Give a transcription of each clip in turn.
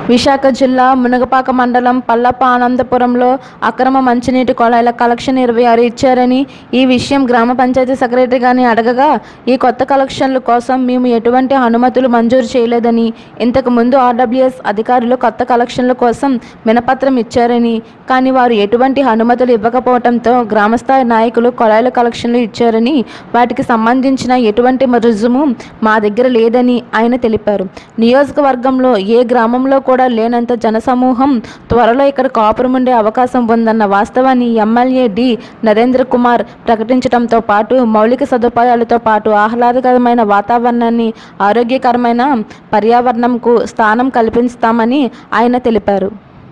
విశాఖ జిల్లా మునగపాక మండలం పల్లప్ప ఆనందపురంలో అక్రమ మంచినీటి కొళాయిల కలెక్షన్ ఇరవై ఆరు ఇచ్చారని ఈ విషయం గ్రామ పంచాయతీ సెక్రటరీ గారిని అడగగా ఈ కొత్త కలెక్షన్ల కోసం మేము ఎటువంటి అనుమతులు మంజూరు చేయలేదని ఇంతకు ముందు ఆర్డబ్ల్యూఎస్ అధికారులు కొత్త కలెక్షన్ల కోసం వినపత్రం ఇచ్చారని కానీ వారు ఎటువంటి అనుమతులు ఇవ్వకపోవడంతో గ్రామస్థాయి నాయకులు కొళాయిల కలెక్షన్లు ఇచ్చారని వాటికి సంబంధించిన ఎటువంటి రుజుము మా దగ్గర లేదని ఆయన తెలిపారు నియోజకవర్గంలో ఏ గ్రామంలో కూడా లేనంత జనసమూహం త్వరలో ఇక్కడ కాపురం ఉండే అవకాశం ఉందన్న వాస్తవాన్ని ఎమ్మెల్యే డి నరేంద్ర కుమార్ ప్రకటించడంతో పాటు మౌలిక సదుపాయాలతో పాటు ఆహ్లాదకరమైన వాతావరణాన్ని ఆరోగ్యకరమైన పర్యావరణంకు స్థానం కల్పిస్తామని ఆయన తెలిపారు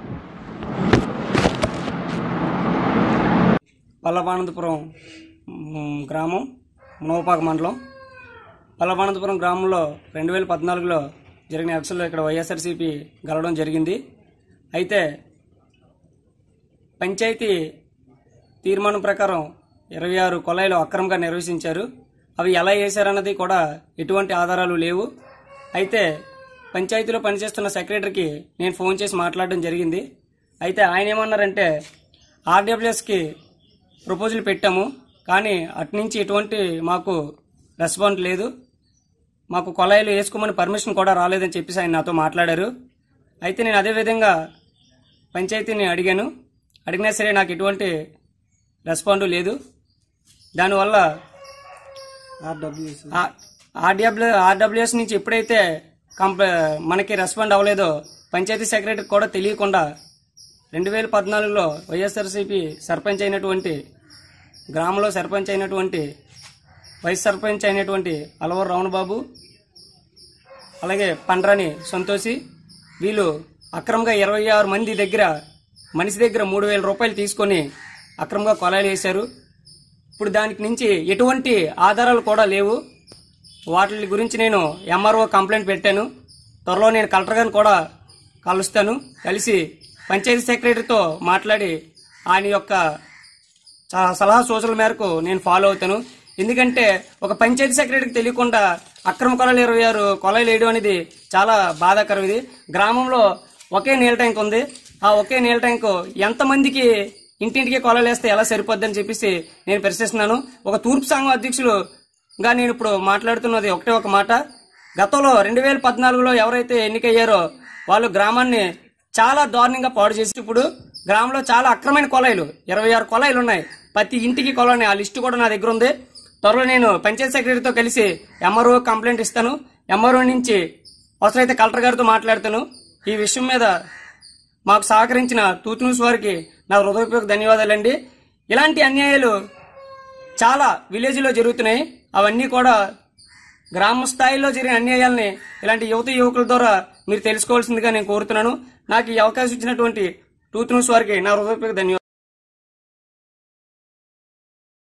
పల్లవానందపురం మ్, గ్రామం మునవపాక మండలం పల్లవానందపురం గ్రామంలో రెండు వేల పద్నాలుగులో జరిగిన ఎలక్షన్లో ఇక్కడ వైఎస్ఆర్సీపీ గెలవడం జరిగింది అయితే పంచాయతీ తీర్మానం ప్రకారం ఇరవై ఆరు కొలాయిలు అక్రమంగా నిర్వహించారు అవి ఎలా వేశారన్నది కూడా ఎటువంటి ఆధారాలు లేవు అయితే పంచాయతీలో పనిచేస్తున్న సెక్రటరీకి నేను ఫోన్ చేసి మాట్లాడడం జరిగింది అయితే ఆయన ఏమన్నారంటే ఆర్డబ్ల్యూఎస్కి ప్రపోజల్ పెట్టాము కానీ అట్నుంచి ఎటువంటి మాకు రెస్పాన్స్ లేదు మాకు కొలాయిలు వేసుకోమని పర్మిషన్ కూడా రాలేదని చెప్పేసి ఆయన నాతో మాట్లాడారు అయితే నేను అదే విధంగా పంచాయతీని అడిగాను అడిగినా సరే నాకు ఎటువంటి రెస్పాండ్ లేదు దానివల్ల ఆర్డబ్ల్యూ ఆర్డబ్ల్యూఎస్ నుంచి ఎప్పుడైతే కంప మనకి రెస్పాండ్ అవ్వలేదో పంచాయతీ సెక్రటరీకి కూడా తెలియకుండా రెండు వేల పద్నాలుగులో వైఎస్ఆర్సీపీ సర్పంచ్ అయినటువంటి గ్రామంలో సర్పంచ్ అయినటువంటి వైస్ సర్పంచ్ అయినటువంటి అలవర్ రావణబాబు అలాగే పండ్రాని సంతోషి వీళ్ళు అక్రమంగా ఇరవై ఆరు మంది దగ్గర మనిషి దగ్గర మూడు వేల రూపాయలు తీసుకొని అక్రమంగా కొలాయిలు వేశారు ఇప్పుడు దానికి నుంచి ఎటువంటి ఆధారాలు కూడా లేవు వాటి గురించి నేను ఎంఆర్ఓ కంప్లైంట్ పెట్టాను త్వరలో నేను కలెక్టర్ గారిని కూడా కలుస్తాను కలిసి పంచాయతీ సెక్రటరీతో మాట్లాడి ఆయన యొక్క చా- సలహా సూచనల మేరకు నేను ఫాలో అవుతాను ఎందుకంటే ఒక పంచాయతీ సెక్రటరీకి తెలియకుండా అక్రమ కొలాయిలు ఇరవై ఆరు కొలాయిలు వేయడం అనేది చాలా బాధాకరం ఇది గ్రామంలో ఒకే నీళ్ళ ట్యాంక్ ఉంది ఆ ఒకే నీళ్ళ ట్యాంకు ఎంతమందికి ఇంటింటికి కొలాయిలు వేస్తే ఎలా సరిపోద్దని చెప్పేసి నేను ప్రశ్నిస్తున్నాను ఒక తూర్పు సంఘం అధ్యక్షులుగా నేను ఇప్పుడు మాట్లాడుతున్నది ఒకటే ఒక మాట గతంలో రెండు వేల పద్నాలుగులో ఎవరైతే ఎన్నికయ్యారో వాళ్ళు గ్రామాన్ని చాలా దారుణంగా పాడు చేసి ఇప్పుడు గ్రామంలో చాలా అక్రమైన కొలాయిలు ఇరవై ఆరు కొలాయిలు ఉన్నాయి ప్రతి ఇంటికి కొలాయి ఆ లిస్టు కూడా నా దగ్గర ఉంది త్వరలో నేను పంచాయత్ సెక్రటరీతో కలిసి ఎంఆర్ఓ కంప్లైంట్ ఇస్తాను ఎంఆర్ఓ నుంచి అవసరమైతే కలెక్టర్ గారితో మాట్లాడతాను ఈ విషయం మీద మాకు సహకరించిన తూత్ న్యూస్ వారికి నా హృదయపూర్వక ధన్యవాదాలండి ఇలాంటి అన్యాయాలు చాలా విలేజ్లో జరుగుతున్నాయి అవన్నీ కూడా గ్రామ స్థాయిలో జరిగిన అన్యాయాల్ని ఇలాంటి యువత యువకుల ద్వారా మీరు తెలుసుకోవాల్సిందిగా నేను కోరుతున్నాను నాకు ఈ అవకాశం ఇచ్చినటువంటి టూత్ న్యూస్ వారికి నా హృదయపూర్వక ధన్యవాదాలు